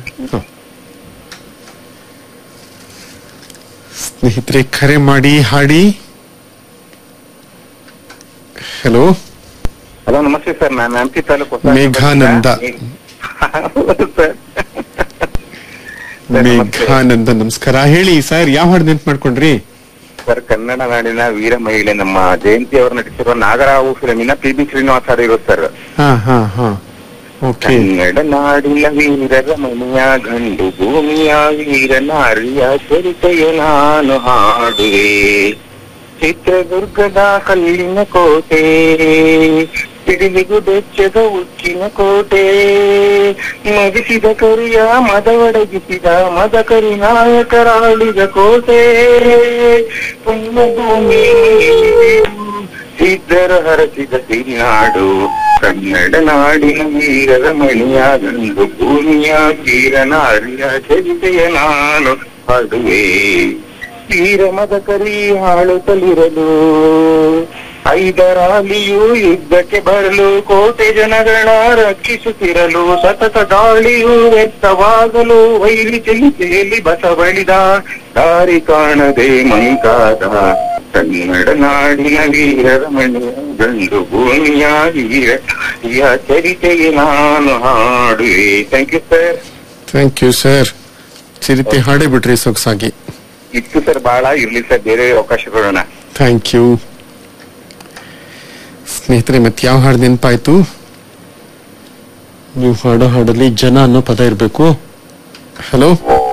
ಸ್ನೇಹಿತರೆ ಕರೆ ಮಾಡಿ ಹಾಡಿ ಹಲೋ ಹಲೋ ನಮಸ್ತೆ ಸರ್ ನಾನು ಹಂಪಿ ತಾಲೂಕು ಹೊಸ ಮೇಘಾನಂದ. ಹೌದು ಸರ್ ಸರ್, ನಮಸ್ತೆ. ಮೇಘಾನಂದ ನಮಸ್ಕಾರ ಹೇಳಿ ಸರ್ ಯಾವ ಹಾಡು ನೆನ್ಪು ಮಾಡ್ಕೊಂಡ್ರಿ ಸರ್ ಕನ್ನಡ ನಾಡಿನ ವೀರ ಮಹಿಳೆ ನಮ್ಮ ಜಯಂತಿ ಅವರು ನಟಿಸಿರುವ ನಾಗರಾವು ಫಿಲಮಿನ ಪಿ ಬಿ ಶ್ರೀನಿವಾಸ್ ಹಾಡಿರೋದು ಸರ್ ಹಾ ಹಾ ಹಾ ಓಕೆ ಕನ್ನಡ ನಾಡಿನ ವೀರರ ಮನೆಯ ಗಂಡು ಭೂಮಿಯ ವೀರ ನಾರಿಯ ಚರಿತೆಯು ನಾನು ಹಾಡುವೆ ಚಿತ್ರದುರ್ಗದ ಕಲ್ಲಿನ ಕೋಟೆ ಸಿಡಿಲಿಗು ಬೆಚ್ಚದ ಉಕ್ಕಿನ ಕೋಟೆ ಮಗಿಸಿದ ಕರಿಯ ಮದವಡಗಿಸಿದ ಮದ ಕರಿ ನಾಯಕರಾಳಿದ ಕೋಟೆ ಪುಣ್ಯಭೂಮಿ ಸಿದ್ಧರ ಹರಸಿದ ಸಿರಿನಾಡು ಕನ್ನಡ ನಾಡಿನ ವೀರರ ಮಣಿಯ ಗಂಡು ಭೂಮಿಯ ವೀರನಾರಿಯ ಚರಿತೆಯ ನಾನು ಹಾಡುವೆ ವೀರ ಮದ ಕರಿ ಹಾಳುತ್ತಲಿರಲು ಐದರಾಲಿಯು ಯುದ್ಧಕ್ಕೆ ಬರಲು ಕೋಟೆ ಜನಗಳ ರಕ್ಷಿಸುತ್ತಿರಲು ಸತತ ದಾಳಿಯು ವ್ಯಕ್ತವಾಗಲು ವೈರಿ ಚಿಂತೆಯಲ್ಲಿ ಬಸವಳಿದ ದಾರಿ ಕಾಣದೆ ಮಂಕಾದ ಕನ್ನಡ ನಾಡಿನ ವೀರರ ಮಣಿಯ ಗಂಡು ಭೂಮಿಯ ವೀರ ಯ ಚರಿತೆಗೆ ನಾನು ಹಾಡುವೆ thank you sir thank you sir ಚಿರಿತೆ ಹಾಡೇ ಬಿಟ್ರಿ ಸೊಗಸಾಗಿ ಇತ್ತು ಸರ್ ಬಹಳ ಇರ್ಲಿ ಸರ್ ಬೇರೆ ಅವಕಾಶ ಕೊಡೋಣ ಥ್ಯಾಂಕ್ ಯು ಸ್ನೇಹಿತರೆ ಮತ್ತೆ ಯಾವ ಹಾಡು ನೆನಪಾಯ್ತು ನೀವು ಹಾಡೋ ಹಾಡಲ್ಲಿ ಜನ ಅನ್ನೋ ಪದ ಇರಬೇಕು ಹಲೋ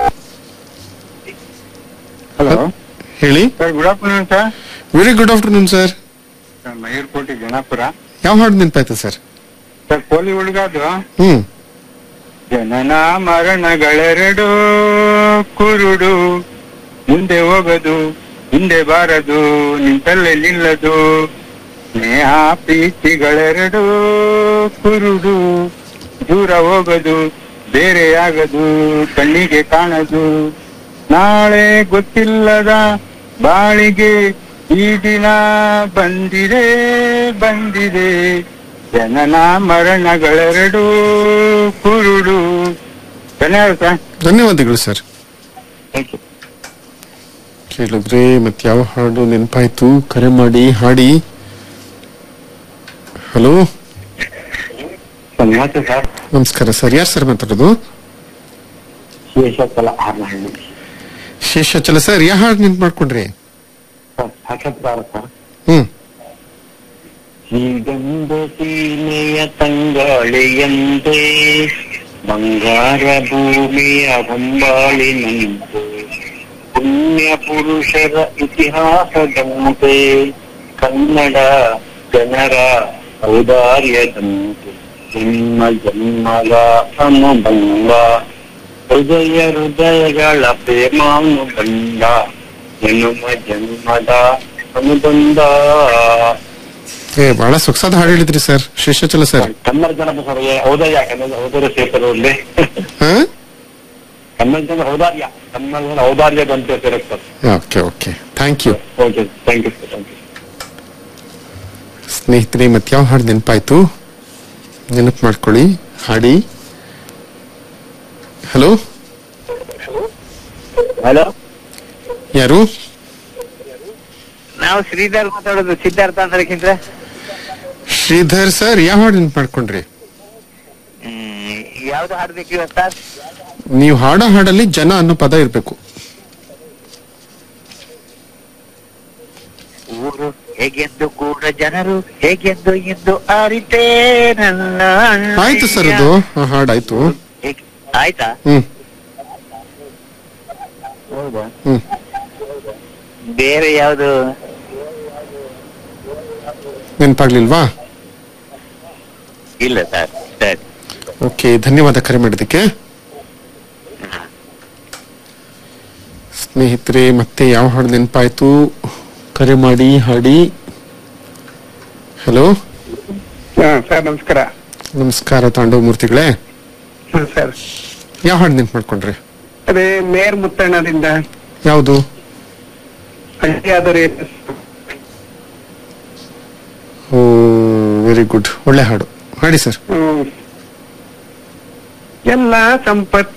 ಹಲೋ ಹೇಳಿ sir good afternoon sir very good afternoon sir Mayurkote Janapura ಯಾವ ಹಾಡು ನೆನಪಾಯ್ತು ಸರ್ ಸರ್ ಕೋಲಿ ಹುಡುಗಾದು ಹ್ಮ್ ಜನನ ಮರಣಗಳೆರಡು ಕುರುಡು ಮುಂದೆ ಹೋಗದು ಹಿಂದೆ ಬಾರದು ನಿಂತಲ್ಲೇ ನಿಲ್ಲದು ಸ್ನೇಹ ಪ್ರೀತಿಗಳೆರಡು ಕುರುಡು ದೂರ ಹೋಗದು ಬೇರೆಯಾಗದು ಕಣ್ಣಿಗೆ ಕಾಣದು ನಾಳೆ ಗೊತ್ತಿಲ್ಲದ ಬಾಳಿಗೆ ಈ ದಿನ ಬಂದಿದೆ ಬಂದಿದೆ ಜನನ ಮರಣಗಳೆರಡು ಕುರುಡು ಧನ್ಯವಾದ ಸರ್ ಧನ್ಯವಾದಗಳು ಸರ್ ಥ್ಯಾಂಕ್ ಯು ಕೇಳಿದ್ರೆ ಮತ್ತೆ ಯಾವ ಹಾಡು ನೆನಪಾಯ್ತು ಕರೆ ಮಾಡಿ ಹಾಡಿ ಹಲೋ ನಮಸ್ತೆ ಸರ್ ನಮಸ್ಕಾರ ಸರ್ ಯಾರು ಸರ್ ಮಾತಾಡೋದು ಶೇಷಕಲ ಹಾರ್ನಹಳ್ಳಿ ಶೇಷಾಚಲ ಸರ್ ಯಾವ ಹಾಡು ನೆನ್ಪು ಮಾಡ್ಕೊಂಡ್ರಿ ಸರ್ ಸಾಕ್ಷಾತ್ಕಾರ ಸರ್ ಹ್ಮ್ ಶ್ರೀಗಂಧ ಸೀಮೆಯ ತಂಗಾಳಿಯಂತೆ ಬಂಗಾರ ಭೂಮಿಯ ಹೊಂಬಾಳಿನಂತೆ ಪುಣ್ಯ ಪುರುಷರ ಇತಿಹಾಸದಂತೆ ಕನ್ನಡ ಜನರ ಔದಾರ್ಯದಂತೆ ಜನ್ಮ ಜನ್ಮದ ಅನುಬಂಧ ಹೃದಯ ಹೃದಯಗಳ ಪ್ರೇಮಾನುಬಂಧ ಜನ್ಮ ಜನ್ಮದ ಅನುಬಂಧ ಏ ಬಹಳ ಸೊಗಸಾದ ಹಾಡು ಹೇಳಿದ್ರಿ ಸರ್ ಶೇಷಾಚಲ ಸರ್ ಕನ್ನಡ ಜನಪದ ಸಭೆಯ ಔದಯ ಕನ್ನಡ ಔದಾರ್ಯ ಸೇರ್ಪಡೆಯಲ್ಲಿ ಹಾ ಕನ್ನಡ ಜನ ಔದಾರ್ಯ ಕನ್ನಡ ಜನ ಔದಾರ್ಯದಂತೆ ಸೇರುತ್ತಾರೆ okay okay thank you okay thank you sir thank you ಸ್ನೇಹಿತರೆ ಮತ್ತೆ ಯಾವ ಹಾಡು ನೆನಪಾಯ್ತು ನೆನಪು ಮಾಡ್ಕೊಳ್ಳಿ ಹಾಡಿ ಹಲೋ ಹಲೋ ಯಾರು ನಾವು ಶ್ರೀಧರ್ ಮಾತಾಡೋದು ಸಿದ್ಧಾರ್ಥ ಅಂತಕ್ಕಿಂತ ಶ್ರೀಧರ್ ಸರ್ ಯಾವ ಹಾಡು ನೆನಪು ಮಾಡ್ಕೊಂಡ್ರಿ ಯಾವ್ದು ಹಾಡ್ಬೇಕು ಇವತ್ತು ಸರ್ ನೀವು ಹಾಡೋ ಹಾಡಲ್ಲಿ ಜನ ಅನ್ನೋ ಪದ ಇರಬೇಕು ಊರು ಹೇಗೆಂದು ಕೂಡ ಜನರು ಹೇಗೆಂದು ಎಂದು ಅರಿತೇ ನನ್ನ ಅಣ್ಣಯ್ಯ. ಆಯ್ತು ಸರ್ ಅದು ಆ ಹಾಡಾಯ್ತು ಹೇಗೆ- ಆಯ್ತಾ ಹ್ಮ್ ಹೌದಾ ಹ್ಮ್ ಬೇರೆ ಯಾವ್ದು ನೆನಪಾಗ್ಲಿಲ್ವಾ ಇಲ್ಲ ಸರ್ ಸರಿ ಓಕೆ ಧನ್ಯವಾದ ಕರೆ ಮಾಡಿದ್ದಕ್ಕೆ ಸ್ನೇಹಿತರೆ ಮತ್ತೆ ಯಾವ ಹಾಡು ನೆನಪಾಯ್ತು ಕರೆ ಮಾಡಿ ಹಾಡಿ ಹಲೋ ಸರ್ ನಮಸ್ಕಾರ ನಮಸ್ಕಾರ ತಾಂಡವ ಮೂರ್ತಿಗಳೇ ಸರ್ ಯಾವ ಹಾಡು ನೆನ್ಪು ಮಾಡ್ಕೊಂಡ್ರಿ ಅದೇ ಮೇರ್ ಮುತ್ತಣ್ಣದಿಂದ ಯಾವುದು ಅಡ್ಡಿಯಾದರೆ ಓ ವೆರಿ ಗುಡ್ ಒಳ್ಳೆ ಹಾಡು ಹಾಡಿ ಸರ್ ಎಲ್ಲ ಸಂಪತ್ತು